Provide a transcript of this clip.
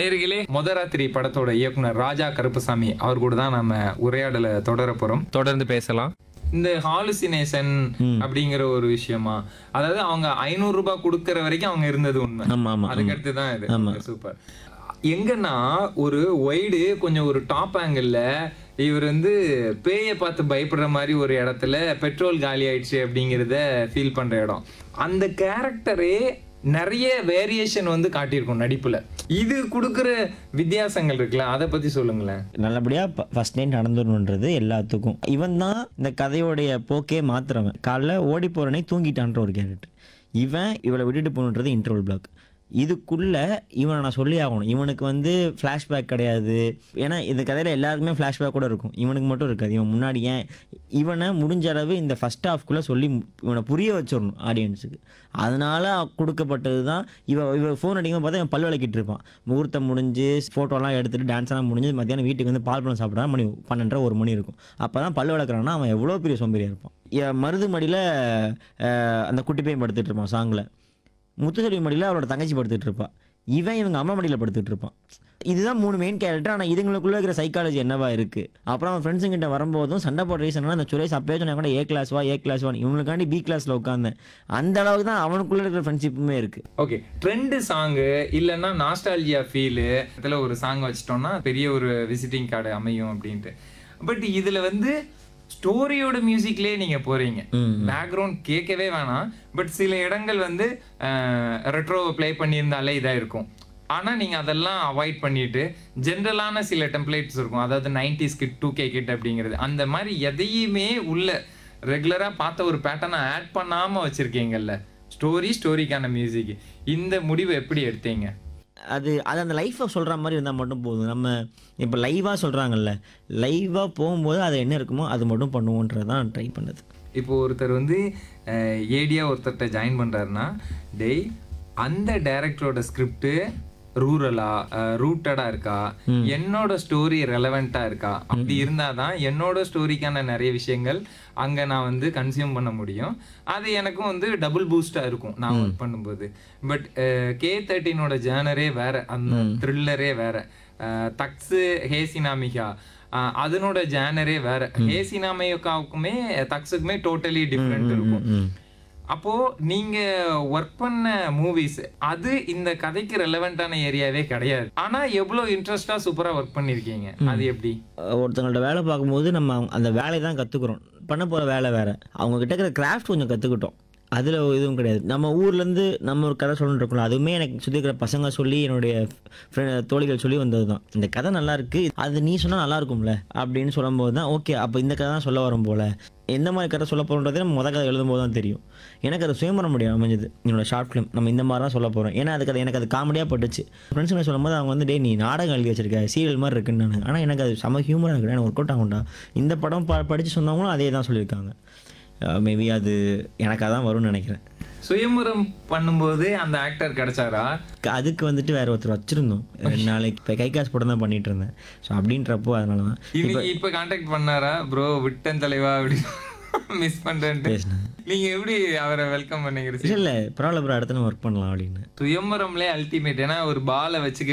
நேர்களே முதராத்திரி படத்தோட இயக்குனர் ராஜா கருப்பசாமி அவர் கூட தான் நம்ம உரையாடலை தொடர போறோம் தொடர்ந்து பேசலாம் இந்த ஹாலுசினேஷன் அப்படிங்கிற ஒரு விஷயமா அதாவது அவங்க ஐநூறு ரூபாய் கொடுக்கற வரைக்கும் அவங்க இருந்தது உண்மை ஆமா ஆமா அதுக்கு அடுத்து தான் இது சூப்பர் எங்கன்னா ஒரு ஒய்டு கொஞ்சம் ஒரு டாப் ஆங்கிள் இவர் வந்து பேயை பார்த்து பயப்படுற மாதிரி ஒரு இடத்துல பெட்ரோல் காலி ஆயிடுச்சு அப்படிங்கிறத ஃபீல் பண்ற இடம் அந்த கேரக்டரே நிறைய வேரியேஷன் வந்து காட்டியிருக்கும் நடிப்புல இது கொடுக்குற வித்தியாசங்கள் இருக்குல்ல அதை பத்தி சொல்லுங்களேன் நல்லபடியா ஃபர்ஸ்ட் நைட் நடந்துடணுன்றது எல்லாத்துக்கும் இவன் தான் இந்த கதையோடைய போக்கே மாத்துறவன் காலைல ஓடி போறனே தூங்கிட்டான்ற ஒரு கேரக்டர் இவன் இவளை விட்டுட்டு போகணுன்றது இன்டர்வல் பிளாக் இதுக்குள்ள இவனை நான் சொல்லி ஆகணும் இவனுக்கு வந்து ஃப்ளாஷ்பேக் கிடையாது ஏன்னா இந்த கதையில் எல்லாருக்குமே ஃப்ளாஷ்பேக் கூட இருக்கும் இவனுக்கு மட்டும் இருக்காது இவன் முன்னாடி ஏன் இவனை முடிஞ்ச அளவு இந்த ஃபஸ்ட் ஹாஃப்குள்ளே சொல்லி இவனை புரிய வச்சிடணும் ஆடியன்ஸுக்கு அதனால கொடுக்கப்பட்டது தான் இவ இவ ஃபோன் அடிக்கும் பார்த்தா இவன் பல் விளக்கிட்டு இருப்பான் முகூர்த்தம் முடிஞ்சு ஃபோட்டோலாம் எடுத்துட்டு டான்ஸ் எல்லாம் முடிஞ்சு மத்தியானம் வீட்டுக்கு வந்து பால் பழம் சாப்பிட்றா மணி பன்னெண்டரை ஒரு மணி இருக்கும் அப்போ தான் பல் விளக்குறான்னா அவன் எவ்வளோ பெரிய சோம்பேறியாக இருப்பான் என் மருது மடியில் அந்த குட்டி பையன் படுத்துட்டு இருப்பான் சாங்கில் முத்துசெல்வி மடியில் அவரோட தங்கச்சி படுத்துட்டு இருப்பா இவன் இவங்க அம்மா மடியில் படுத்துட்டு இருப்பான் இதுதான் மூணு மெயின் கேரக்டர் ஆனால் இதுங்களுக்குள்ள இருக்கிற சைக்காலஜி என்னவா இருக்கு அப்புறம் அவன் ஃப்ரெண்ட்ஸுங்கிட்ட வரும்போதும் சண்டை போடுற ரீசன் அந்த சுரேஷ் அப்பயே சொன்னா கூட ஏ கிளாஸ் வா ஏ கிளாஸ் வா இவனுக்காண்டி பி கிளாஸ்ல உட்காந்தேன் அந்த அளவுக்கு தான் அவனுக்குள்ள இருக்கிற ஃப்ரெண்ட்ஷிப்புமே இருக்கு ஓகே ட்ரெண்டு சாங்கு இல்லைன்னா நாஸ்டாலஜியா ஃபீலு இதில் ஒரு சாங் வச்சிட்டோம்னா பெரிய ஒரு விசிட்டிங் கார்டு அமையும் அப்படின்ட்டு பட் இதுல வந்து ஸ்டோரியோட மியூசிக்லயே நீங்க போறீங்க பேக்ரவுண்ட் கேட்கவே வேணாம் பட் சில இடங்கள் வந்து ரெட்ரோவை ப்ளே பண்ணியிருந்தாலே இதா இருக்கும் ஆனா நீங்க அதெல்லாம் அவாய்ட் பண்ணிட்டு ஜென்ரலான சில டெம்ப்ளேட்ஸ் இருக்கும் அதாவது nineties kid two K kid அப்படிங்கிறது அந்த மாதிரி எதையுமே உள்ள ரெகுலரா பார்த்த ஒரு பேட்டர்னை ஆட் பண்ணாம வச்சிருக்கீங்கல்ல ஸ்டோரி ஸ்டோரிக்கான மியூசிக் இந்த முடிவு எப்படி எடுத்தீங்க அது அது அந்த லைஃப்பை சொல்கிற மாதிரி இருந்தால் மட்டும் போதும் நம்ம இப்போ லைவாக சொல்கிறாங்கல்ல லைவாக போகும்போது அது என்ன இருக்குமோ அது மட்டும் பண்ணுவோன்றது தான் ட்ரை பண்ணது இப்போ ஒருத்தர் வந்து ஏடியா ஒருத்தர்கிட்ட ஜாயின் பண்றாருன்னா டேய் அந்த டைரக்டரோட ஸ்கிரிப்ட் ரூரலா ரூட்டடா இருக்கா என்னோட ஸ்டோரி ரெலவெண்டா இருக்கா அப்படி இருந்தாதான் என்னோட ஸ்டோரிக்கான நிறைய விஷயங்கள் அங்க நான் வந்து கன்சியூம் பண்ண முடியும் அது எனக்கும் வந்து டபுள் பூஸ்டா இருக்கும் நான் ஒர்க் பண்ணும்போது பட் கே தேர்ட்டினோட ஜேனரே வேற அந்த த்ரில்லரே வேற தக்ஸு ஹேசினாமிகா ஆஹ் அதனோட ஜேனரே வேற ஹேசினாமிகாவுக்குமே தக்ஸுக்குமே டோட்டலி டிஃப்ரெண்ட் இருக்கும் அப்போ நீங்க ஒர்க் பண்ண மூவிஸ் அது இந்த கதைக்கு ரெலவெண்டான ஏரியாவே கிடையாது ஆனா எவ்வளவு இன்ட்ரெஸ்டா சூப்பரா ஒர்க் பண்ணிருக்கீங்க அது எப்படி ஒருத்தங்கள்ட்ட வேலை பார்க்கும்போது நம்ம அவங்க- அந்த வேலையை தான் கற்றுக்குறோம் பண்ண போகிற வேலை வேறு அவங்க கிட்ட இருக்கிற கிராஃப்ட் கொஞ்சம் கற்றுக்கிட்டோம் அதில் எதுவும் கிடையாது நம்ம ஊர்லேருந்து நம்ம ஒரு கதை சொல்லணும்னு இருக்கோம்ல அதுவுமே எனக்கு சுற்றி இருக்கிற பசங்க சொல்லி என்னுடைய friend- தோழிகள் சொல்லி வந்தது தான் இந்த கதை நல்லா இருக்கு அது நீ சொன்னால் நல்லா இருக்கும்ல அப்படின்னு சொல்லும்போது தான் ஓகே அப்போ இந்த கதை தான் சொல்ல வரும் போல எந்த மாதிரி கதை சொல்ல போகிறோன்றதே நம்ம முத கதை எழுதும்போது தான் தெரியும் எனக்கு அது சுயமரம் முடியும் அமைஞ்சது என்னோட ஷார்ட் ஃபிலிம் நம்ம இந்த மாதிரி தான் சொல்ல போகிறோம் ஏன்னா அதுக்கு அது எனக்கு அது காமெடியாக பட்டுச்சு ஃப்ரெண்ட்ஸுங்க சொல்லும்போது அவங்க வந்து டே நீ நாடகம் எழுதி வச்சிருக்க சீரியல் மாதிரி இருக்குன்னு நான் ஆனால் எனக்கு அது செம ஹியூமராக இருக்கு எனக்கு ஒர்க் அவுட் ஆகும்டா இந்த படம் ப படித்து சொன்னவங்களும் அதே தான் சொல்லியிருக்காங்க மேபி அது எனக்காக தான் வரும்னு நினைக்கிறேன் சுயம்பரம் பண்ணும்போது அந்த ஆக்டர் கிடைச்சாரா க- அதுக்கு வந்துட்டு வேற ஒருத்தர் வச்சிருந்தோம் ரெண்டு நாளைக்கு இப்போ கை காசு போட்டு தான் பண்ணிட்டு இருந்தேன் ஸோ அப்படின்றப்போ அதனால தான் இன்னைக்கு இப்ப கான்டாக்ட் பண்ணாரா ப்ரோ விட்டன் தலைவா அப்படி மிஸ் பண்றேன்ட்டு பேசினேன் நீங்க எப்படி அவரை வெல்கம் பண்ணீங்க இல்லை பரவாயில்ல ப்ரோ அடுத்த ஒர்க் பண்ணலாம் அப்படின்னு சுயம்பரம்லே அல்டிமேட் ஏன்னா ஒரு பாலை வச்சுக்கிட்டு